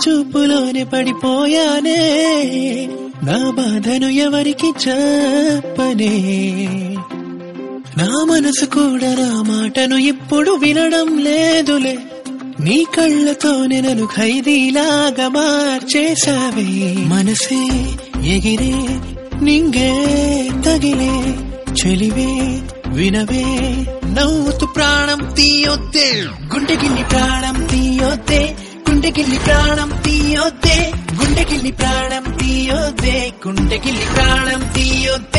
చూపులోనే పడిపోయానే నా బాధను ఎవరికి చెప్పనే నా మనసు కూడా నా మాటను ఇప్పుడు వినడం లేదులే నీ కళ్ళతోనే నన్ను ఖైదీలాగా మార్చేసావే మనసే ఎగిరే నింగే తగిలే చెలివే వినవే నవ్వుతూ ప్రాణం తీయొద్దే గుండెగిల్లి ప్రాణం తీయొద్దే గుండెగిల్లి ప్రాణం తీయొద్దే గుండెగిల్లి ప్రాణం తీయొద్దే గుండెగిల్లి ప్రాణం తీయొద్దే